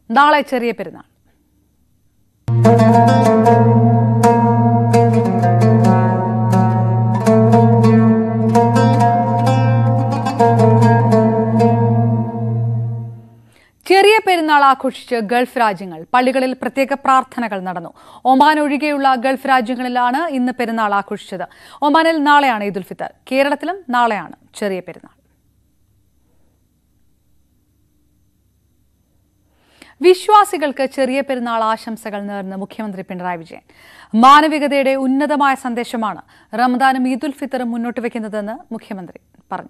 നാളെ ചെറിയ പെരുന്നാൾ ചെറിയ പെരുന്നാൾ ആഘോഷിച്ച് ഗൾഫ് രാജ്യങ്ങൾ പള്ളികളിൽ പ്രത്യേക പ്രാർത്ഥനകൾ നടന്നു ഒമാൻ ഒഴികെയുള്ള ഗൾഫ് രാജ്യങ്ങളിലാണ് ഇന്ന് പെരുന്നാൾ ആഘോഷിച്ചത് ഒമാനിൽ നാളെയാണ് ഈദുൽ ഫിത്തർ കേരളത്തിലും നാളെയാണ് ചെറിയ പെരുന്നാൾ വിശ്വാസികൾക്ക് ചെറിയ പെരുന്നാൾ ആശംസകൾ നേർന്ന് മുഖ്യമന്ത്രി പിണറായി വിജയൻ മാനവികതയുടെ ഉന്നതമായ സന്ദേശമാണ് റമദാനും ഈദുൽ ഫിത്തറും മുന്നോട്ട് വയ്ക്കുന്നതെന്ന് മുഖ്യമന്ത്രി പറഞ്ഞു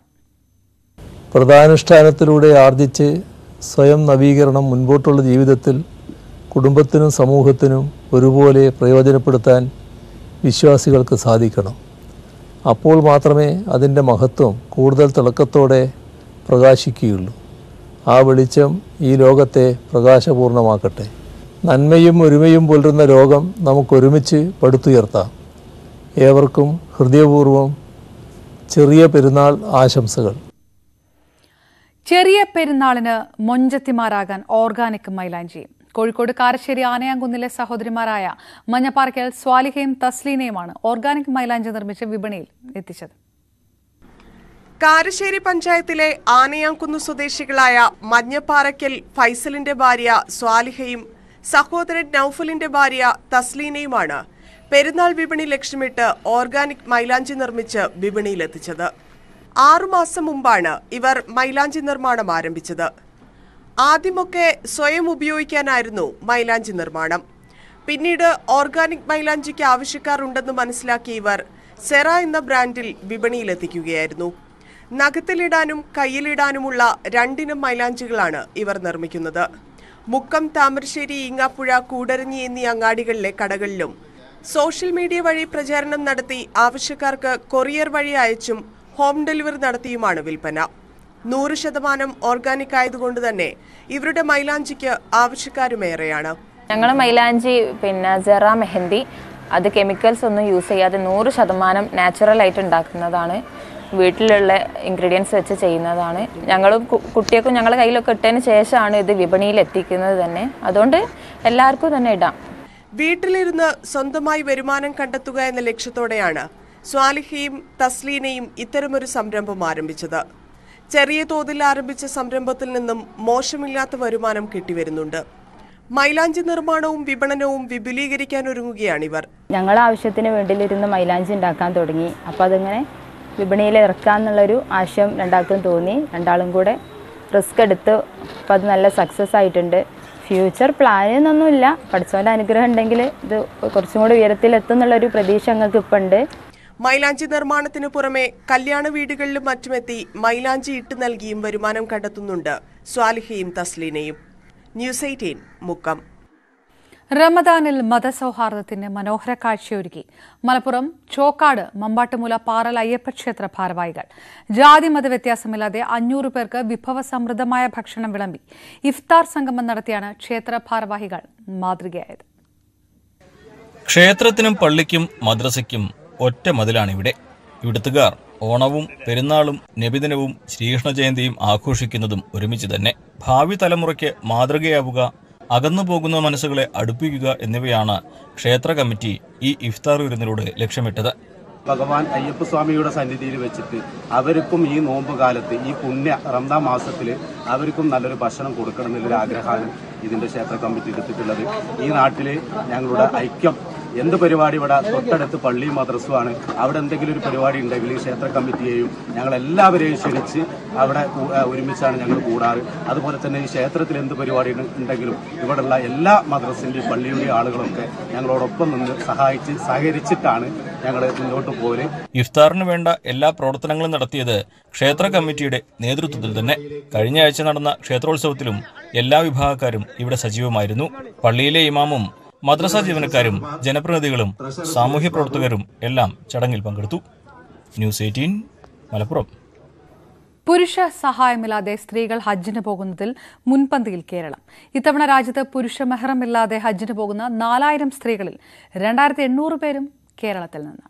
വ്രതാനുഷ്ഠാനത്തിലൂടെ ആർജിച്ച് സ്വയം നവീകരണം മുൻപോട്ടുള്ള ജീവിതത്തിൽ കുടുംബത്തിനും സമൂഹത്തിനും ഒരുപോലെ പ്രയോജനപ്പെടുത്താൻ വിശ്വാസികൾക്ക് സാധിക്കണം അപ്പോൾ മാത്രമേ അതിൻ്റെ മഹത്വം കൂടുതൽ തിളക്കത്തോടെ പ്രകാശിക്കുകയുള്ളൂ ആ വെളിച്ചം ഈ ലോകത്തെ പ്രകാശപൂർണമാക്കട്ടെ നന്മയും ഒരുമയും പുലരുന്ന ലോകം നമുക്കൊരുമിച്ച് പടുത്തുയർത്താം ഏവർക്കും ഹൃദയപൂർവ്വം ചെറിയ പെരുന്നാൾ ആശംസകൾ ചെറിയ പെരുന്നാളിന് മൊഞ്ചത്തിമാരാകാൻ ഓർഗാനിക് മൈലാഞ്ചിയും കോഴിക്കോട് കാരശ്ശേരി ആനയാങ്കുന്നിലെ സഹോദരിമാരായ മഞ്ഞപ്പാറയ്ക്കൽ സ്വാലിഹയും തസ്ലീനയുമാണ് ഓർഗാനിക് മൈലാഞ്ചി നിർമ്മിച്ച് വിപണിയിൽ എത്തിച്ചത് കാരശ്ശേരി പഞ്ചായത്തിലെ ആനയാംകുന്ന് സ്വദേശികളായ മഞ്ഞപ്പാറയ്ക്കൽ ഫൈസലിന്റെ ഭാര്യ സ്വാലിഹയും സഹോദരൻ നൌഫലിന്റെ ഭാര്യ തസ്ലീനയുമാണ് പെരുന്നാൾ വിപണി ലക്ഷ്യമിട്ട് ഓർഗാനിക് മൈലാഞ്ചി നിർമ്മിച്ച് വിപണിയിലെത്തിച്ചത് ആറുമാസം മുമ്പാണ് ഇവർ മൈലാഞ്ചി നിർമ്മാണം ആരംഭിച്ചത് ആദ്യമൊക്കെ സ്വയം ഉപയോഗിക്കാനായിരുന്നു മൈലാഞ്ചി നിർമ്മാണം പിന്നീട് ഓർഗാനിക് മൈലാഞ്ചിക്ക് ആവശ്യക്കാർ ഉണ്ടെന്ന് മനസ്സിലാക്കിയ ഇവർ സെറ എന്ന ബ്രാൻഡിൽ വിപണിയിലെത്തിക്കുകയായിരുന്നു നഖത്തിലിടാനും കയ്യിലിടാനുമുള്ള രണ്ടിനം മൈലാഞ്ചികളാണ് ഇവർ നിർമ്മിക്കുന്നത് മുക്കം താമരശ്ശേരി ഈങ്ങാപ്പുഴ കൂടരഞ്ഞി എന്നീ അങ്ങാടികളിലെ കടകളിലും സോഷ്യൽ മീഡിയ വഴി പ്രചാരണം നടത്തി ആവശ്യക്കാർക്ക് കൊറിയർ വഴി അയച്ചും ഹോം ഡെലിവറി നടത്തിയുമാണ് വിൽപ്പന നൂറ് ശതമാനം ഓർഗാനിക് ആയതുകൊണ്ട് തന്നെ ഇവരുടെ മൈലാഞ്ചിക്ക് ആവശ്യക്കാരുമേറെയാണ് ഞങ്ങൾ മൈലാഞ്ചി പിന്നെ ജെറ മെഹന്തി അത് കെമിക്കൽസ് ഒന്നും യൂസ് ചെയ്യാതെ നൂറ് ശതമാനം നാച്ചുറൽ ആയിട്ട് ഉണ്ടാക്കുന്നതാണ് വീട്ടിലുള്ള ഇൻഗ്രീഡിയൻസ് വെച്ച് ചെയ്യുന്നതാണ് ഞങ്ങളും കു- കുട്ടികൾക്കും ഞങ്ങളുടെ കയ്യിലൊക്കെ ഇട്ടതിന് ശേഷമാണ് ഇത് വിപണിയിൽ എത്തിക്കുന്നത് തന്നെ അതുകൊണ്ട് എല്ലാവർക്കും തന്നെ ഇടാം വീട്ടിലിരുന്ന് സ്വന്തമായി വരുമാനം കണ്ടെത്തുക എന്ന ലക്ഷ്യത്തോടെയാണ് സ്വാലിഹയും തസ്ലീനയും ഇത്തരമൊരു സംരംഭം ആരംഭിച്ചത് ചെറിയ തോതിൽ ആരംഭിച്ച സംരംഭത്തിൽ നിന്നും മോശമില്ലാത്ത വരുമാനം കിട്ടിവരുന്നുണ്ട് മൈലാഞ്ചി നിർമ്മാണവും വിപണനവും വിപുലീകരിക്കാൻ ഒരുങ്ങുകയാണിവർ ഞങ്ങൾ ആവശ്യത്തിന് വേണ്ടിയിലിരുന്ന് മൈലാഞ്ചി ഉണ്ടാക്കാൻ തുടങ്ങി അപ്പോൾ അതിങ്ങനെ വിപണിയിൽ ഇറക്കാമെന്നുള്ളൊരു ആശയം രണ്ടാൾക്കും തോന്നി രണ്ടാളും കൂടെ റിസ്ക് എടുത്ത് അപ്പോൾ അത് നല്ല സക്സസ് ആയിട്ടുണ്ട് ഫ്യൂച്ചർ പ്ലാൻ എന്നൊന്നുമില്ല പഠിച്ചവൻ്റെ അനുഗ്രഹം ഉണ്ടെങ്കിൽ ഇത് കുറച്ചും കൂടി ഉയരത്തിലെത്തും എന്നുള്ളൊരു പ്രതീക്ഷ ഞങ്ങൾക്ക് ഇപ്പം ഉണ്ട് മൈലാഞ്ചി നിർമ്മാണത്തിനു പുറമെ കല്യാണ വീടുകളിലും മറ്റുമെത്തി മൈലാഞ്ചി ഇട്ട് നൽകിയും വരുമാനം കണ്ടെത്തുന്നുണ്ട് സ്വാലിഹയും തസ്ലീനയും ന്യൂസ് എയ്റ്റീൻ മുക്കം റമദാനിൽ മതസൗഹാർദ്ദത്തിന് മനോഹര കാഴ്ചയൊരുക്കി മലപ്പുറം ചോക്കാട് മമ്പാട്ടുമുല പാറൽ അയ്യപ്പക്ഷേത്ര ഭാരവാഹികൾ ജാതി മത വ്യത്യാസമില്ലാതെ അഞ്ഞൂറ് പേർക്ക് വിഭവസമൃദ്ധമായ ഭക്ഷണം വിളമ്പി ഇഫ്താർ സംഗമം നടത്തിയാണ് ക്ഷേത്ര ഭാരവാഹികൾ മാതൃകയായത് ക്ഷേത്രത്തിനും പള്ളിക്കും മദ്രസയ്ക്കും ഒറ്റ മതിലാണിവിടെ ഇവിടുത്തുകാർ ഓണവും പെരുന്നാളും നബിദിനവും ശ്രീകൃഷ്ണ ജയന്തിയും ആഘോഷിക്കുന്നതും ഒരുമിച്ച് തന്നെ ഭാവി തലമുറയ്ക്ക് മാതൃകയാവുക അകന്നു പോകുന്ന മനസ്സുകളെ അടുപ്പിക്കുക എന്നിവയാണ് ക്ഷേത്ര കമ്മിറ്റി ഈ ഇഫ്താർ വിരുന്നിലൂടെ ലക്ഷ്യമിട്ടത് ഭഗവാൻ അയ്യപ്പസ്വാമിയുടെ സന്നിധിയിൽ വെച്ചിട്ട് അവർക്കും ഈ നോമ്പ് കാലത്ത് ഈ പുണ്യ റംദാൻ മാസത്തിൽ അവർക്കും നല്ലൊരു ഭക്ഷണം കൊടുക്കണം എന്നുള്ളൊരു ആഗ്രഹമാണ് ഇതിന്റെ ക്ഷേത്ര കമ്മിറ്റി എടുത്തിട്ടുള്ളത് ഈ നാട്ടിൽ ഞങ്ങളുടെ ഐക്യം എന്ത് പരിപാടി ഇവിടെ തൊട്ടടുത്ത് പള്ളിയും മദ്രസുമാണ് അവിടെ എന്തെങ്കിലും ഒരു പരിപാടി ഉണ്ടെങ്കിൽ ഈ ക്ഷേത്ര കമ്മിറ്റിയെയും ഞങ്ങൾ എല്ലാവരെയും ക്ഷണിച്ച് അവിടെ കൂ- ആ, ഒരുമിച്ചാണ് ഞങ്ങൾ കൂടാറ് അതുപോലെ തന്നെ ഈ ക്ഷേത്രത്തിൽ എന്ത് പരിപാടി ഉണ്ടെ- ഉണ്ടെങ്കിലും ഇവിടെയുള്ള എല്ലാ മദ്രസിന്റെയും പള്ളിയുടെയും ആളുകളൊക്കെ ഞങ്ങളോടൊപ്പം നിന്ന് സഹായിച്ച് സഹകരിച്ചിട്ടാണ് ഞങ്ങൾ മുന്നോട്ട് പോകല് ഇഫ്താറിന് വേണ്ട എല്ലാ പ്രവർത്തനങ്ങളും നടത്തിയത് ക്ഷേത്ര കമ്മിറ്റിയുടെ നേതൃത്വത്തിൽ തന്നെ കഴിഞ്ഞ ആഴ്ച നടന്ന ക്ഷേത്രോത്സവത്തിലും എല്ലാ വിഭാഗക്കാരും ഇവിടെ സജീവമായിരുന്നു പള്ളിയിലെ ഇമാമും മദ്രസ ജീവനക്കാരും ജനപ്രതിനിധികളും സാമൂഹ്യ പ്രവർത്തകരും എല്ലാം ചടങ്ങിൽ പങ്കെടുത്തു ന്യൂസ് എയ്റ്റീൻ മലപ്പുറം പുരുഷ സഹായമില്ലാതെ സ്ത്രീകൾ ഹജ്ജിന് പോകുന്നതിൽ മുൻപന്തിയിൽ കേരളം ഇത്തവണ രാജ്യത്ത് പുരുഷ മെഹറമില്ലാതെ ഹജ്ജിന് പോകുന്ന നാലായിരം സ്ത്രീകളിൽ രണ്ടായിരത്തി എണ്ണൂറ് പേരും കേരളത്തിൽ നിന്ന്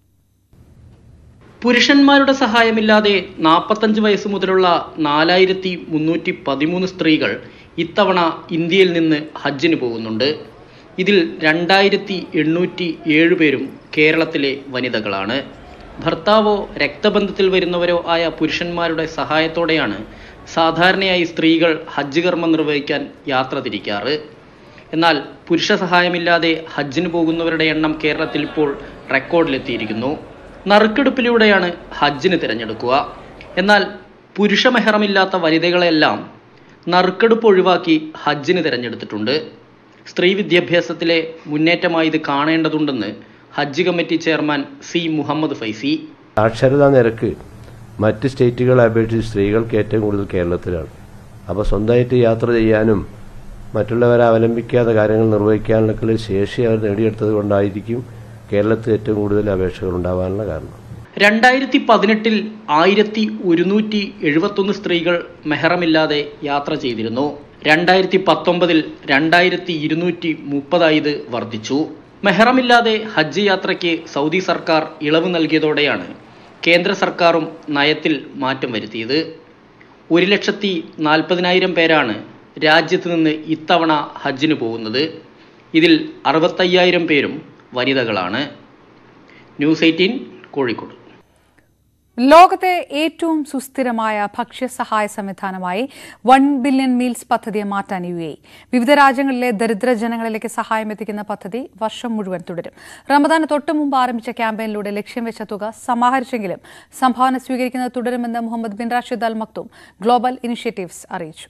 പുരുഷന്മാരുടെ സഹായമില്ലാതെ നാൽപ്പത്തഞ്ച് വയസ്സ് മുതലുള്ള നാലായിരത്തി മുന്നൂറ്റി പതിമൂന്ന് സ്ത്രീകൾ ഇത്തവണ ഇന്ത്യയിൽ നിന്ന് ഹജ്ജിന് പോകുന്നുണ്ട് ഇതിൽ രണ്ടായിരത്തി എണ്ണൂറ്റി ഏഴ് പേരും കേരളത്തിലെ വനിതകളാണ് ഭർത്താവോ രക്തബന്ധത്തിൽ വരുന്നവരോ ആയ പുരുഷന്മാരുടെ സഹായത്തോടെയാണ് സാധാരണയായി സ്ത്രീകൾ ഹജ്ജ് കർമ്മം നിർവഹിക്കാൻ യാത്ര തിരിക്കാറ് എന്നാൽ പുരുഷ സഹായമില്ലാതെ ഹജ്ജിന് പോകുന്നവരുടെ എണ്ണം കേരളത്തിൽ ഇപ്പോൾ റെക്കോർഡിലെത്തിയിരിക്കുന്നു നറുക്കെടുപ്പിലൂടെയാണ് ഹജ്ജിന് തിരഞ്ഞെടുക്കുക എന്നാൽ പുരുഷ മെഹറമില്ലാത്ത വനിതകളെല്ലാം നറുക്കെടുപ്പ് ഒഴിവാക്കി ഹജ്ജിന് തിരഞ്ഞെടുത്തിട്ടുണ്ട് സ്ത്രീ വിദ്യാഭ്യാസത്തിലെ മുന്നേറ്റമായി ഇത് കാണേണ്ടതുണ്ടെന്ന് Hajj committee chairman C Muhammad Faizi സാക്ഷരതാ നിരക്ക് മറ്റ് സ്റ്റേറ്റുകളെ അപേക്ഷിച്ച് സ്ത്രീകൾക്ക് ഏറ്റവും കൂടുതൽ കേരളത്തിലാണ് അപ്പോൾ സ്വന്തമായിട്ട് യാത്ര ചെയ്യാനും മറ്റുള്ളവരെ അവലംബിക്കാതെ കാര്യങ്ങൾ നിർവഹിക്കാനുള്ള ശേഷി അവർ നേടിയെടുത്തത് കൊണ്ടായിരിക്കും കേരളത്തിൽ ഏറ്റവും കൂടുതൽ അപേക്ഷകൾ ഉണ്ടാവാനുള്ള കാരണം രണ്ടായിരത്തി പതിനെട്ടിൽ ആയിരത്തി ഒരുന്നൂറ്റി എഴുപത്തൊന്ന് സ്ത്രീകൾ മെഹറമില്ലാതെ യാത്ര ചെയ്തിരുന്നു രണ്ടായിരത്തി പത്തൊമ്പതിൽ രണ്ടായിരത്തി ഇരുന്നൂറ്റി മുപ്പതായി ഇത് വർദ്ധിച്ചു മെഹറമില്ലാതെ ഹജ്ജ് യാത്രയ്ക്ക് സൗദി സർക്കാർ ഇളവ് നൽകിയതോടെയാണ് കേന്ദ്ര സർക്കാരും നയത്തിൽ മാറ്റം വരുത്തിയത് ഒരു ലക്ഷത്തി നാൽപ്പതിനായിരം പേരാണ് രാജ്യത്ത് നിന്ന് ഇത്തവണ ഹജ്ജിന് പോകുന്നത് ഇതിൽ അറുപത്തയ്യായിരം പേരും വനിതകളാണ് ന്യൂസ് എയ്റ്റീൻ കോഴിക്കോട് ലോകത്തെ ഏറ്റവും സുസ്ഥിരമായ ഭക്ഷ്യസഹായ സംവിധാനമായി വൺ ബില്യൺ മീൽസ് പദ്ധതിയെ മാറ്റാൻ യു എ വിവിധ രാജ്യങ്ങളിലെ ദരിദ്ര ജനങ്ങളിലേക്ക് സഹായം എത്തിക്കുന്ന പദ്ധതി വർഷം മുഴുവൻ തുടരും റമദാന് തൊട്ടു മുമ്പ് ആരംഭിച്ച ക്യാമ്പയിനിലൂടെ ലക്ഷ്യം വെച്ച തുക സമാഹരിച്ചെങ്കിലും സംഭാവന സ്വീകരിക്കുന്നത് തുടരുമെന്ന് Mohammed bin Rashid Al Maktoum global initiatives അറിയിച്ചു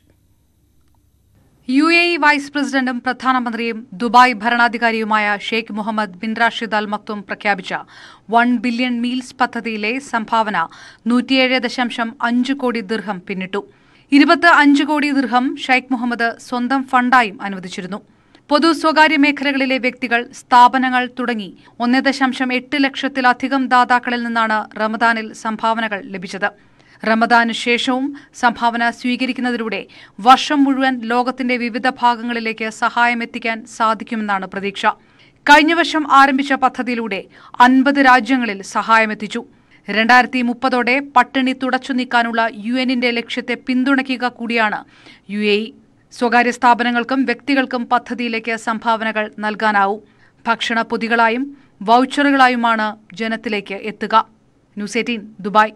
യു എ ഇ വൈസ് പ്രസിഡന്റും പ്രധാനമന്ത്രിയും ദുബായ് ഭരണാധികാരിയുമായ Sheikh Mohammed bin Rashid Al Maktoum പ്രഖ്യാപിച്ച വൺ ബില്യൺ മീൽസ് പദ്ധതിയിലെ സംഭാവന നൂറ്റിയേഴ് ദശാംശം അഞ്ച് കോടി ദിർഹം പിന്നിട്ടു ഇരുപത്തി അഞ്ച് കോടി ദിർഹം ഷെയ്ഖ് മുഹമ്മദ് സ്വന്തം ഫണ്ടായും അനുവദിച്ചിരുന്നു പൊതു സ്വകാര്യ മേഖലകളിലെ വ്യക്തികൾ സ്ഥാപനങ്ങൾ തുടങ്ങി ഒന്ന് ദശാംശം എട്ട് ലക്ഷത്തിലധികം ദാതാക്കളിൽ നിന്നാണ് റമദാനിൽ സംഭാവനകൾ ലഭിച്ചത് റമദാന് ശേഷവും സംഭാവന സ്വീകരിക്കുന്നതിലൂടെ വർഷം മുഴുവൻ ലോകത്തിന്റെ വിവിധ ഭാഗങ്ങളിലേക്ക് സഹായം എത്തിക്കാൻ സാധിക്കുമെന്നാണ് പ്രതീക്ഷ കഴിഞ്ഞ വർഷം ആരംഭിച്ച പദ്ധതിയിലൂടെ അൻപത് രാജ്യങ്ങളിൽ സഹായമെത്തിച്ചു രണ്ടായിരത്തി മുപ്പതോടെ പട്ടിണി തുടച്ചു നീക്കാനുള്ള യു എന്നിന്റെ ലക്ഷ്യത്തെ പിന്തുണയ്ക്കുക കൂടിയാണ് യു എ ഇ സ്വകാര്യ സ്ഥാപനങ്ങൾക്കും വ്യക്തികൾക്കും പദ്ധതിയിലേക്ക് സംഭാവനകൾ നൽകാനാവും ഭക്ഷണ പൊതികളായും വൗച്ചറുകളായുമാണ് ജനത്തിലേക്ക് എത്തുക News Eighteen Dubai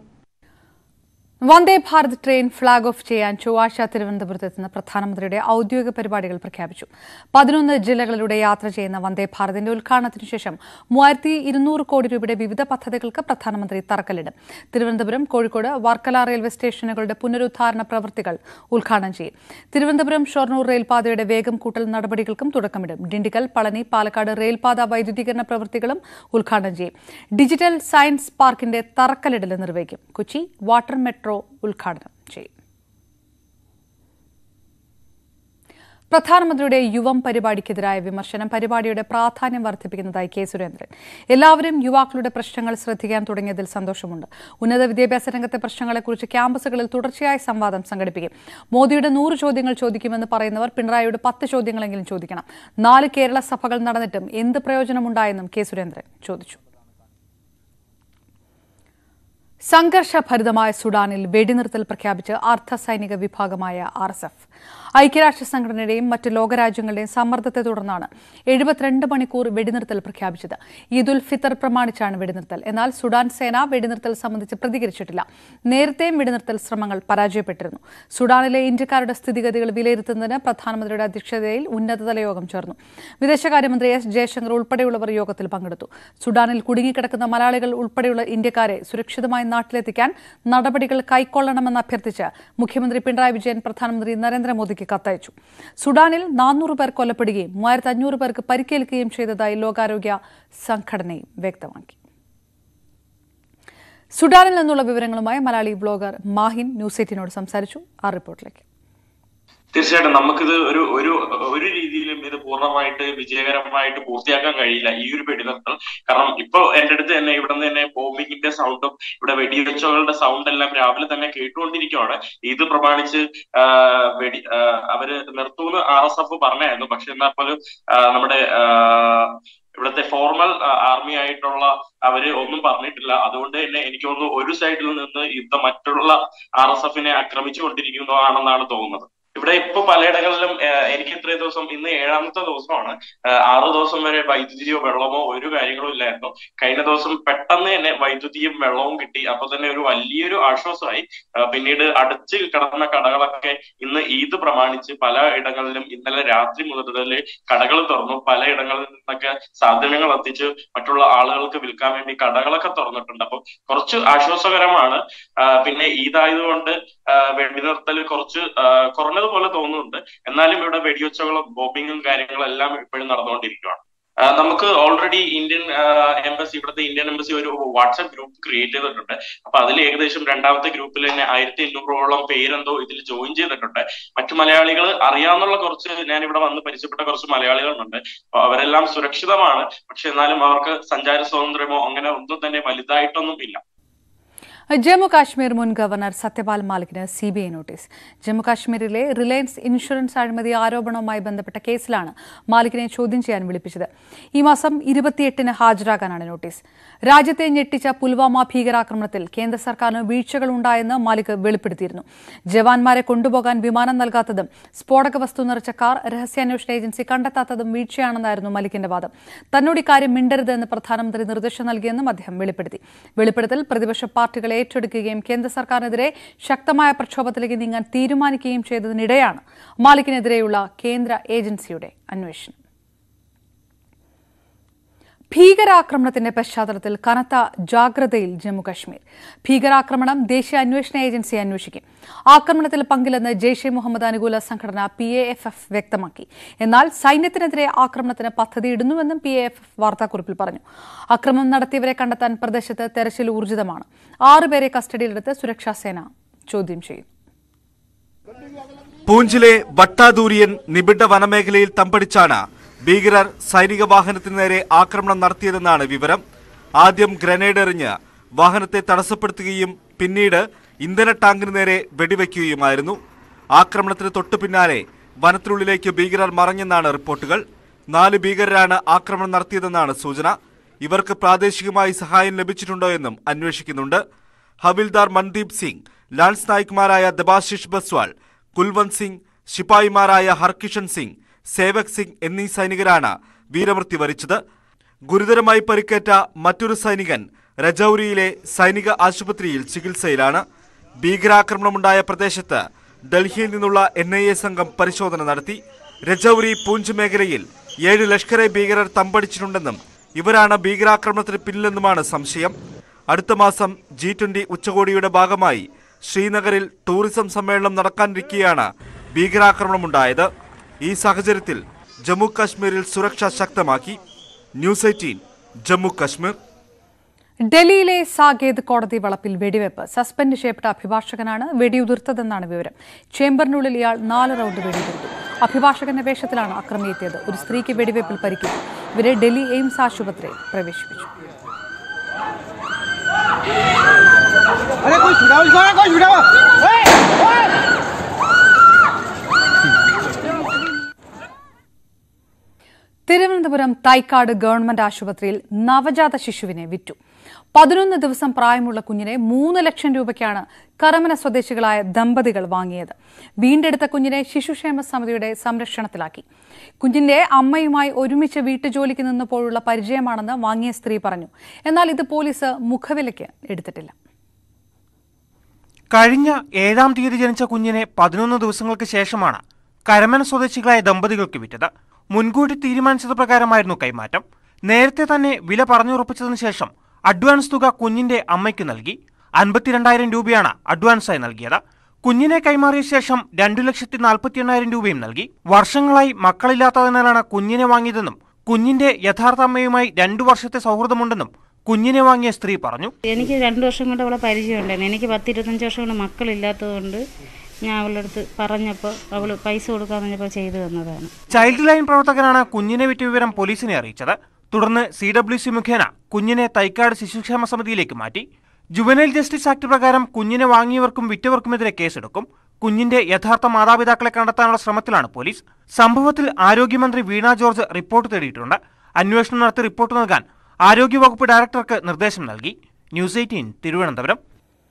Vande Bharat train flag off ചെയ്യാൻ ചൊവ്വാഴ്ച തിരുവനന്തപുരത്തെത്തുന്ന പ്രധാനമന്ത്രിയുടെ ഔദ്യോഗിക പരിപാടികൾ പ്രഖ്യാപിച്ചു പതിനൊന്ന് ജില്ലകളിലൂടെ യാത്ര ചെയ്യുന്ന വന്ദേ ഭാരതിന്റെ ഉദ്ഘാടനത്തിനു ശേഷം മൂവായിരത്തി ഇരുന്നൂറ് കോടി രൂപയുടെ വിവിധ പദ്ധതികൾക്ക് പ്രധാനമന്ത്രി തറക്കല്ലിടും തിരുവനന്തപുരം കോഴിക്കോട് വർക്കല റെയിൽവേ സ്റ്റേഷനുകളുടെ പുനരുദ്ധാരണ പ്രവൃത്തികൾ ഉദ്ഘാടനം ചെയ്യും തിരുവനന്തപുരം ഷൊർണൂർ റെയിൽപാതയുടെ വേഗം കൂട്ടൽ നടപടികൾക്കും തുടക്കമിടും ഡിണ്ടിഗൽ പളനി പാലക്കാട് റെയിൽപാത വൈദ്യുതീകരണ പ്രവൃത്തികളും ഉദ്ഘാടനം ചെയ്യും ഡിജിറ്റൽ സയൻസ് പാർക്കിന്റെ തറക്കല്ലിടൽ നിർവഹിക്കും കൊച്ചി വാട്ടർ മെട്രോ ഉദ്ഘാടനം ചെയ്യും പ്രധാനമന്ത്രിയുടെ യുവം പരിപാടിക്കെതിരായ വിമർശനം പരിപാടിയുടെ പ്രാധാന്യം വർദ്ധിപ്പിക്കുന്നതായി കെ സുരേന്ദ്രൻ എല്ലാവരും യുവാക്കളുടെ പ്രശ്നങ്ങൾ ശ്രദ്ധിക്കാൻ തുടങ്ങിയതിൽ സന്തോഷമുണ്ട് ഉന്നത വിദ്യാഭ്യാസ രംഗത്തെ പ്രശ്നങ്ങളെക്കുറിച്ച് ക്യാമ്പസുകളിൽ തുടർച്ചയായ സംവാദം സംഘടിപ്പിക്കും മോദിയുടെ നൂറ് ചോദ്യങ്ങൾ ചോദിക്കുമെന്ന് പറയുന്നവർ പിണറായിയുടെ പത്ത് ചോദ്യങ്ങളെങ്കിലും ചോദിക്കണം നാല് കേരള സഭകൾ നടന്നിട്ടും എന്ത് പ്രയോജനമുണ്ടായെന്നും കെ സുരേന്ദ്രൻ ചോദിച്ചു സംഘർഷഭരിതമായ സുഡാനിൽ വെടിനിർത്തൽ പ്രഖ്യാപിച്ച് അർദ്ധ സൈനിക വിഭാഗമായ ആർ എസ് എഫ് ഐക്യരാഷ്ട്ര സംഘടനയുടെയും മറ്റ് ലോകരാജ്യങ്ങളുടെയും സമ്മർദ്ദത്തെ തുടർന്നാണ് എഴുപത്തിരണ്ട് മണിക്കൂർ വെടിനിർത്തൽ പ്രഖ്യാപിച്ചത് ഈദ് ഉൽ ഫിത്തർ പ്രമാണിച്ചാണ് വെടിനിർത്തൽ എന്നാൽ സുഡാൻ സേന വെടിനിർത്തൽ സംബന്ധിച്ച് പ്രതികരിച്ചിട്ടില്ല നേരത്തെയും വെടിനിർത്തൽ ശ്രമങ്ങൾ പരാജയപ്പെട്ടിരുന്നു സുഡാനിലെ ഇന്ത്യക്കാരുടെ സ്ഥിതിഗതികൾ വിലയിരുത്തുന്നതിന് പ്രധാനമന്ത്രിയുടെ അധ്യക്ഷതയിൽ ഉന്നതതല യോഗം ചേർന്നു വിദേശകാര്യമന്ത്രി എസ് ജയശങ്കർ ഉൾപ്പെടെയുള്ളവർ യോഗത്തിൽ പങ്കെടുത്തു സുഡാനിൽ കുടുങ്ങിക്കിടക്കുന്ന മലയാളികൾ ഉൾപ്പെടെയുള്ള ഇന്ത്യക്കാരെ സുരക്ഷിതമായി നാട്ടിലെത്തിക്കാൻ നടപടികൾ കൈക്കൊള്ളണമെന്ന് അഭ്യർത്ഥിച്ച് മുഖ്യമന്ത്രി പിണറായി വിജയൻ പ്രധാനമന്ത്രി നരേന്ദ്രമോദിക്ക് കത്തയച്ചു സുഡാനിൽ നാനൂറ് പേർ കൊല്ലപ്പെടുകയും മൂവായിരത്തി അഞ്ഞൂറ് പേർക്ക് പരിക്കേൽക്കുകയും ചെയ്തതായി ലോകാരോഗ്യ സംഘടനയും വ്യക്തമാക്കി സുഡാനിൽ നിന്നുള്ള വിവരങ്ങളുമായി മലയാളി ബ്ലോഗർ മാഹിൻ ന്യൂസ് എയ്റ്റീനോട് സംസാരിച്ചു ആ റിപ്പോർട്ടിലേക്ക് തീർച്ചയായിട്ടും നമുക്കിത് ഒരു ഒരു ഒരു രീതിയിലും ഇത് പൂർണ്ണമായിട്ട് വിജയകരമായിട്ട് പൂർത്തിയാക്കാൻ കഴിയില്ല ഈ ഒരു വെടിനിർത്തൽ കാരണം ഇപ്പൊ എന്റെ അടുത്ത് തന്നെ ഇവിടെ നിന്ന് തന്നെ ബോംബിങ്ങിന്റെ സൗണ്ടും ഇവിടെ വെടിവെച്ചകളുടെ സൗണ്ട് എല്ലാം രാവിലെ തന്നെ കേട്ടുകൊണ്ടിരിക്കുവാണ് ഇത് പ്രമാണിച്ച് വെടി അവര് നിർത്തുമെന്ന് ആർ എസ് എഫ് പറഞ്ഞായിരുന്നു പക്ഷെ എന്നാൽ പോലും നമ്മുടെ ഇവിടുത്തെ ഫോർമൽ ആർമി ആയിട്ടുള്ള അവര് ഒന്നും പറഞ്ഞിട്ടില്ല അതുകൊണ്ട് തന്നെ എനിക്ക് തോന്നുന്നു ഒരു സൈഡിൽ നിന്ന് യുദ്ധം മറ്റുള്ള ആർ എസ് എഫിനെ ആക്രമിച്ചുകൊണ്ടിരിക്കുന്നതാണെന്നാണ് തോന്നുന്നത് ഇവിടെ ഇപ്പൊ പലയിടങ്ങളിലും ഏഹ്, എനിക്ക് ഇത്രയും ദിവസം ഇന്ന് ഏഴാമത്തെ ദിവസമാണ് ഏഹ്, ആറ് ദിവസം വരെ വൈദ്യുതിയോ വെള്ളമോ ഒരു കാര്യങ്ങളും ഇല്ലായിരുന്നു കഴിഞ്ഞ ദിവസം പെട്ടെന്ന് തന്നെ വൈദ്യുതിയും വെള്ളവും കിട്ടി അപ്പൊ തന്നെ ഒരു വലിയൊരു ആശ്വാസമായി ഏഹ്, പിന്നീട് അടച്ച് കിടന്ന കടകളൊക്കെ ഇന്ന് ഈദ് പ്രമാണിച്ച് പല ഇടങ്ങളിലും ഇന്നലെ രാത്രി മുതൽ കടകൾ തുറന്നു പലയിടങ്ങളിൽ നിന്നൊക്കെ സാധനങ്ങൾ എത്തിച്ച് മറ്റുള്ള ആളുകൾക്ക് വിൽക്കാൻ വേണ്ടി കടകളൊക്കെ തുറന്നിട്ടുണ്ട് അപ്പൊ കുറച്ച് ആശ്വാസകരമാണ് ആ, പിന്നെ ഈദായതുകൊണ്ട് ആ, വെടിനിർത്തൽ കുറച്ച് ആ, കുറഞ്ഞതുപോലെ തോന്നുന്നുണ്ട് എന്നാലും ഇവിടെ വെടിവെച്ചകളും ബോംബിങ്ങും കാര്യങ്ങളും എല്ലാം ഇപ്പോഴും നടന്നുകൊണ്ടിരിക്കുകയാണ് ആ, നമുക്ക് ഓൾറെഡി ഇന്ത്യൻ എംബസി ഇവിടുത്തെ ഇന്ത്യൻ എംബസി ഒരു വാട്സ്ആപ്പ് ഗ്രൂപ്പ് ക്രിയേറ്റ് ചെയ്തിട്ടുണ്ട് അപ്പൊ അതിൽ ഏകദേശം രണ്ടാമത്തെ ഗ്രൂപ്പിൽ തന്നെ ആയിരത്തി എണ്ണൂറോളം പേരെന്തോ ഇതിൽ ജോയിൻ ചെയ്തിട്ടുണ്ട് മറ്റു മലയാളികൾ അറിയാവുന്ന കുറച്ച് ഞാൻ ഇവിടെ വന്ന് പരിചയപ്പെട്ട കുറച്ച് മലയാളികളുണ്ട് അപ്പൊ അവരെല്ലാം സുരക്ഷിതമാണ് പക്ഷെ എന്നാലും അവർക്ക് സഞ്ചാര സ്വാതന്ത്ര്യമോ അങ്ങനെ ഒന്നും തന്നെ വലുതായിട്ടൊന്നും ഇല്ല ജമ്മു കാശ്മീർ മുൻ ഗവർണർ സത്യപാൽ മാലിക്കിന് C B I notice Jammu കാശ്മീരിലെ റിലയൻസ് ഇൻഷുറൻസ് അഴിമതി ആരോപണവുമായി ബന്ധപ്പെട്ട കേസിലാണ് മാലിക്കിനെ ചോദ്യം ചെയ്യാൻ വിളിപ്പിച്ചത് ഈ മാസം ഇരുപത്തിയെട്ടിന് ഹാജരാകാനാണ് നോട്ടീസ് രാജ്യത്തെ ഞെട്ടിച്ച പുൽവാമ ഭീകരാക്രമണത്തിൽ കേന്ദ്ര സർക്കാരിന് വീഴ്ചകൾ ഉണ്ടായെന്ന് മാലിക് വെളിപ്പെടുത്തിയിരുന്നു ജവാന്മാരെ കൊണ്ടുപോകാൻ വിമാനം നൽകാത്തതും സ്ഫോടക വസ്തു നിറച്ച കാർ രഹസ്യാന്വേഷണ ഏജൻസി കണ്ടെത്താത്തതും വീഴ്ചയാണെന്നായിരുന്നു മലിക്കിന്റെ വാദം തന്നോട് ഇക്കാര്യം മിണ്ടരുത് എന്ന് പ്രധാനമന്ത്രി നിർദ്ദേശം നൽകിയെന്നും അദ്ദേഹം വെളിപ്പെടുത്തി വെളിപ്പെടുത്തൽ പ്രതിപക്ഷ പാർട്ടികൾ ഏറ്റെടുക്കുകയും കേന്ദ്ര സർക്കാരിനെതിരെ ശക്തമായ പ്രക്ഷോഭത്തിലേക്ക് നീങ്ങാൻ തീരുമാനിക്കുകയും ചെയ്തതിനിടെയാണ് മാലിക്കിനെതിരെയുള്ള കേന്ദ്ര ഏജൻസിയുടെ അന്വേഷണം ഭീകരാക്രമണത്തിന്റെ പശ്ചാത്തലത്തിൽ കനത്ത ജാഗ്രതയിൽ ജമ്മുകശ്മീർ ഭീകരാക്രമണം ദേശീയ അന്വേഷണ ഏജൻസി അന്വേഷിക്കും ആക്രമണത്തിൽ പങ്കില്ലെന്ന് ജെയ്ഷെ മുഹമ്മദ് അനുകൂല സംഘടന പി എ എഫ് എഫ് വ്യക്തമാക്കി എന്നാൽ സൈന്യത്തിനെതിരെ ആക്രമണത്തിന് പദ്ധതിയിടുന്നുവെന്നും പി എ എഫ് എഫ് വാർത്താക്കുറിപ്പിൽ പറഞ്ഞു ആക്രമണം നടത്തിയവരെ കണ്ടെത്താൻ പ്രദേശത്ത് തെരച്ചിൽ ഊർജിതമാണ് ആറുപേരെ കസ്റ്റഡിയിലെടുത്ത് സുരക്ഷാസേന ചോദ്യം ചെയ്യും പൂഞ്ചിലെ വട്ടാദൂരിയൻ നിബിഡ വനമേഖലയിൽ തമ്പടിച്ചാണ് ഭീകരർ സൈനിക വാഹനത്തിന് നേരെ ആക്രമണം നടത്തിയതെന്നാണ് വിവരം ആദ്യം ഗ്രനേഡ് എറിഞ്ഞ് വാഹനത്തെ തടസ്സപ്പെടുത്തുകയും പിന്നീട് ഇന്ധന ടാങ്കിന് നേരെ വെടിവെക്കുകയുമായിരുന്നു ആക്രമണത്തിന് തൊട്ടു പിന്നാലെ വനത്തിനുള്ളിലേക്ക് ഭീകരർ മറഞ്ഞെന്നാണ് റിപ്പോർട്ടുകൾ നാല് ഭീകരരാണ് ആക്രമണം നടത്തിയതെന്നാണ് സൂചന ഇവർക്ക് പ്രാദേശികമായി സഹായം ലഭിച്ചിട്ടുണ്ടോ എന്നും അന്വേഷിക്കുന്നുണ്ട് ഹവിൽദാർ മൻദീപ് സിംഗ് ലാൻസ് നായിക്മാരായ ദബാശിഷ് ബസ്വാൾ കുൽവന്ത് സിംഗ് ശിപായിമാരായ ഹർകിഷൻ സിംഗ് സേവക് സിംഗ് എന്നീ സൈനികരാണ് വീരമൃത്യു വരിച്ചത് ഗുരുതരമായി പരിക്കേറ്റ മറ്റൊരു സൈനികൻ രജൌരിയിലെ സൈനിക ആശുപത്രിയിൽ ചികിത്സയിലാണ് ഭീകരാക്രമണമുണ്ടായ പ്രദേശത്ത് ഡൽഹിയിൽ നിന്നുള്ള എൻ ഐ എ സംഘം പരിശോധന നടത്തി രജൌരി പൂഞ്ച് മേഖലയിൽ ഏഴ് ലഷ്കറെ ഭീകരർ തമ്പടിച്ചിട്ടുണ്ടെന്നും ഇവരാണ് ഭീകരാക്രമണത്തിന് പിന്നിലെന്നുമാണ് സംശയം അടുത്ത മാസം ജി ട്വന്റി ഉച്ചകോടിയുടെ ഭാഗമായി ശ്രീനഗറിൽ ടൂറിസം സമ്മേളനം നടക്കാനിരിക്കെയാണ് ഭീകരാക്രമണമുണ്ടായത് ഈ സാഹചര്യത്തിൽ ജമ്മു കാശ്മീരിൽ സുരക്ഷ ശക്തമാക്കി ന്യൂസ് എയ്റ്റീൻ ജമ്മു കാശ്മീർ ഡൽഹിയിലെ സാകേത് കോടതി വളപ്പിൽ വെടിവെപ്പ് സസ്പെൻഡ് ചെയ്യപ്പെട്ട അഭിഭാഷകനാണ് വെടിയുതിർത്തതെന്നാണ് വിവരം ചേംബറിനുള്ളിൽ ഇയാൾ നാല് റൗണ്ട് വെടിയുതിർത്തു അഭിഭാഷകന്റെ വേഷത്തിലാണ് അക്രമി എത്തിയത് ഒരു സ്ത്രീക്ക് വെടിവെപ്പിൽ പരിക്കേറ്റു ഇവരെ ഡൽഹി എയിംസ് ആശുപത്രിയിൽ പ്രവേശിപ്പിച്ചു തിരുവനന്തപുരം തൈക്കാട് ഗവൺമെന്റ് ആശുപത്രിയിൽ നവജാത ശിശുവിനെ വിറ്റു പതിനൊന്ന് ദിവസം പ്രായമുള്ള കുഞ്ഞിനെ മൂന്ന് ലക്ഷം രൂപയ്ക്കാണ് കരമന സ്വദേശികളായ ദമ്പതികൾ വാങ്ങിയത് വീണ്ടെടുത്ത കുഞ്ഞിനെ ശിശുക്ഷേമ സമിതിയുടെ സംരക്ഷണത്തിലാക്കി കുഞ്ഞിന്റെ അമ്മയുമായി ഒരുമിച്ച് വീട്ടുജോലിക്ക് നിന്നപ്പോഴുള്ള പരിചയമാണെന്ന് വാങ്ങിയ സ്ത്രീ പറഞ്ഞു എന്നാൽ ഇത് പോലീസ് മുഖവിലയ്ക്ക് എടുത്തിട്ടില്ല കഴിഞ്ഞ ഏഴാം തീയതി ജനിച്ച കുഞ്ഞിനെ പതിനൊന്ന് ദിവസങ്ങൾക്ക് ശേഷമാണ് കരമന സ്വദേശികളായ ദമ്പതികൾക്ക് വിറ്റത് മുൻകൂട്ടി തീരുമാനിച്ചത് പ്രകാരമായിരുന്നു കൈമാറ്റം നേരത്തെ തന്നെ വില പറഞ്ഞുറപ്പിച്ചതിനു ശേഷം അഡ്വാൻസ് തുക കുഞ്ഞിന്റെ അമ്മയ്ക്ക് നൽകി അൻപത്തിരണ്ടായിരം രൂപയാണ് അഡ്വാൻസായി നൽകിയത് കുഞ്ഞിനെ കൈമാറിയ ശേഷം രണ്ടു ലക്ഷത്തി നാൽപ്പത്തി എണ്ണായിരം രൂപയും നൽകി വർഷങ്ങളായി മക്കളില്ലാത്തതിനാലാണ് കുഞ്ഞിനെ വാങ്ങിയതെന്നും കുഞ്ഞിന്റെ യഥാർത്ഥ അമ്മയുമായി രണ്ടു വർഷത്തെ സൗഹൃദമുണ്ടെന്നും കുഞ്ഞിനെ വാങ്ങിയ സ്ത്രീ പറഞ്ഞു എനിക്ക് രണ്ട് വർഷം കൊണ്ട് അവളെ പരിചയമുണ്ടായിരുന്നു എനിക്ക് പത്ത് ഇരുപത്തഞ്ച് വർഷം കൊണ്ട് മക്കളില്ലാത്തതുകൊണ്ട് ഞാൻ അവളുടെ അടുത്ത് പറഞ്ഞപ്പോൾ അവൾ പൈസ കൊടുക്കാന്ന് പറഞ്ഞപ്പോൾ ചെയ്തു തന്നതാണ് ചൈൽഡ് ലൈൻ പ്രവർത്തകനാണ് കുഞ്ഞിനെ വിറ്റ വിവരം പോലീസിനെ അറിയിച്ചത് തുടർന്ന് സി ഡബ്ല്യു സി മുഖേന കുഞ്ഞിനെ തൈക്കാട് ശിശുക്ഷേമ സമിതിയിലേക്ക് മാറ്റി ജുവനൈൽ ജസ്റ്റിസ് ആക്ട് പ്രകാരം കുഞ്ഞിനെ വാങ്ങിയവർക്കും വിറ്റവർക്കുമെതിരെ കേസെടുക്കും കുഞ്ഞിന്റെ യഥാർത്ഥ മാതാപിതാക്കളെ കണ്ടെത്താനുള്ള ശ്രമത്തിലാണ് പോലീസ് സംഭവത്തിൽ ആരോഗ്യമന്ത്രി വീണ ജോർജ് റിപ്പോർട്ട് തേടിയിട്ടുണ്ട് അന്വേഷണം നടത്തി റിപ്പോർട്ട് നൽകാൻ ആരോഗ്യവകുപ്പ് ഡയറക്ടർക്ക് നിർദ്ദേശം നൽകി ന്യൂസ് എയ്റ്റീൻ തിരുവനന്തപുരം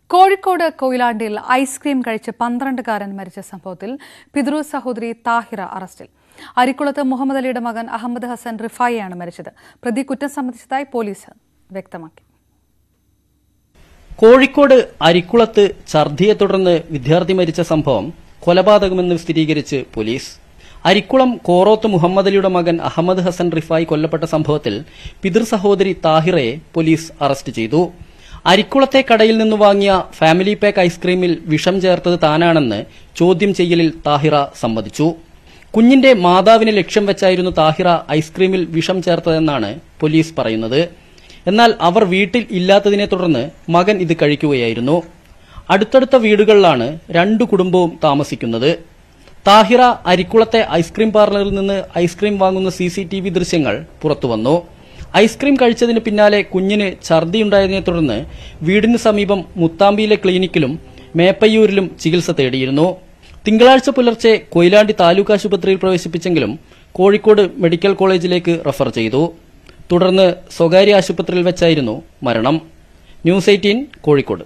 കോഴിക്കോട് കൊയിലാണ്ടിയിൽ ഐസ്ക്രീം കഴിച്ച് പന്ത്രണ്ടുകാരൻ മരിച്ച സംഭവത്തിൽ പിതൃ സഹോദരി താഹിറ അറസ്റ്റിൽ അരിക്കുളത്ത് മുഹമ്മദ് അലിയുടെ മകൻ അഹമ്മദ് ഹസൻ റിഫായിയാണ് മരിച്ചത് പ്രതി കുറ്റം സംബന്ധിച്ചതായി പോലീസ് വ്യക്തമാക്കി കോഴിക്കോട് അരിക്കുളത്ത് ഛർദിയെ തുടർന്ന് വിദ്യാർത്ഥി മരിച്ച സംഭവം കൊലപാതകമെന്ന് സ്ഥിരീകരിച്ച് പോലീസ് അരിക്കുളം കോറോത്ത് മുഹമ്മദ് അലിയുടെ മകൻ അഹമ്മദ് ഹസൻ റിഫായി കൊല്ലപ്പെട്ട സംഭവത്തിൽ പിതൃ സഹോദരി താഹിറയെ പോലീസ് അറസ്റ്റ് ചെയ്തു അരിക്കുളത്തെ കടയിൽ നിന്ന് വാങ്ങിയ ഫാമിലി പാക്ക് ഐസ്ക്രീമിൽ വിഷം ചേർത്തത് താനാണെന്ന് ചോദ്യം ചെയ്യലിൽ താഹിറ സമ്മതിച്ചു കുഞ്ഞിന്റെ മാതാവിനെ ലക്ഷ്യം വെച്ചായിരുന്നു താഹിറ ഐസ്ക്രീമിൽ വിഷം ചേർത്തതെന്നാണ് പോലീസ് പറയുന്നത് എന്നാൽ അവർ വീട്ടിൽ ഇല്ലാത്തതിനെ തുടർന്ന് മകൻ ഇത് കഴിക്കുകയായിരുന്നു അടുത്തടുത്ത വീടുകളിലാണ് രണ്ടു കുടുംബവും താമസിക്കുന്നത് താഹിറ അരിക്കുളത്തെ ഐസ്ക്രീം പാർലറിൽ നിന്ന് ഐസ്ക്രീം വാങ്ങുന്ന സി സി ടി വി ദൃശ്യങ്ങൾ പുറത്തുവന്നു ഐസ്ക്രീം കഴിച്ചതിന് പിന്നാലെ കുഞ്ഞിന് ഛർദിയുണ്ടായതിനെ തുടർന്ന് വീടിന് സമീപം മുത്താമ്പിയിലെ ക്ലിനിക്കിലും മേപ്പയ്യൂരിലും ചികിത്സ തേടിയിരുന്നു തിങ്കളാഴ്ച പുലർച്ചെ കൊയിലാണ്ടി താലൂക്ക് ആശുപത്രിയിൽ പ്രവേശിപ്പിച്ചെങ്കിലും കോഴിക്കോട് മെഡിക്കൽ കോളേജിലേക്ക് റഫർ ചെയ്തു തുടർന്ന് സ്വകാര്യ ആശുപത്രിയിൽ വെച്ചായിരുന്നു മരണം ന്യൂസ് എയ്റ്റീൻ കോഴിക്കോട്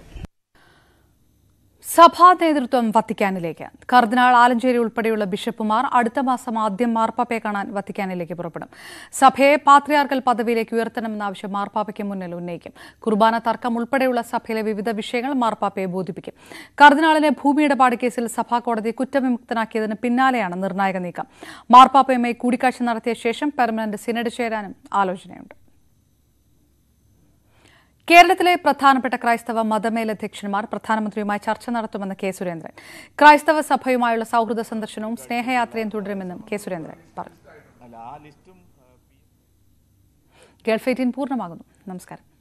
സഭാ നേതൃത്വം വത്തിക്കാനിലേക്ക് കർദിനാൾ ആലഞ്ചേരി ഉൾപ്പെടെയുള്ള ബിഷപ്പുമാർ അടുത്ത മാസം ആദ്യം മാർപ്പാപ്പയെ കാണാൻ വത്തിക്കാനിലേക്ക് പുറപ്പെടും സഭയെ പാത്രിയാർക്കൽ പദവിയിലേക്ക് ഉയർത്തണമെന്ന ആവശ്യം മാർപ്പാപ്പയ്ക്ക് മുന്നിൽ ഉന്നയിക്കും കുർബാന തർക്കം ഉൾപ്പെടെയുള്ള സഭയിലെ വിവിധ വിഷയങ്ങൾ മാർപ്പാപ്പയെ ബോധിപ്പിക്കും കർദിനാളിനെ ഭൂമി ഇടപാട് കേസിൽ സഭാ കോടതി കുറ്റവിമുക്തനാക്കിയതിന് പിന്നാലെയാണ് നിർണായക നീക്കം മാർപ്പാപ്പയുമായി കൂടിക്കാഴ്ച നടത്തിയ ശേഷം പെർമനന്റ് സിനഡ് ചേരാനും ആലോചനയുണ്ട് കേരളത്തിലെ പ്രധാനപ്പെട്ട ക്രൈസ്തവ മതമേലധ്യക്ഷന്മാർ പ്രധാനമന്ത്രിയുമായി ചർച്ച നടത്തുമെന്ന് കെ സുരേന്ദ്രൻ ക്രൈസ്തവ സഭയുമായുള്ള സൗഹൃദ സന്ദർശനവും സ്നേഹയാത്രയും തുടരുമെന്നും കെ സുരേന്ദ്രൻ പറഞ്ഞു ഗൾഫ് എയ്റ്റീൻ പൂർണ്ണമാകുന്നു നമസ്കാരം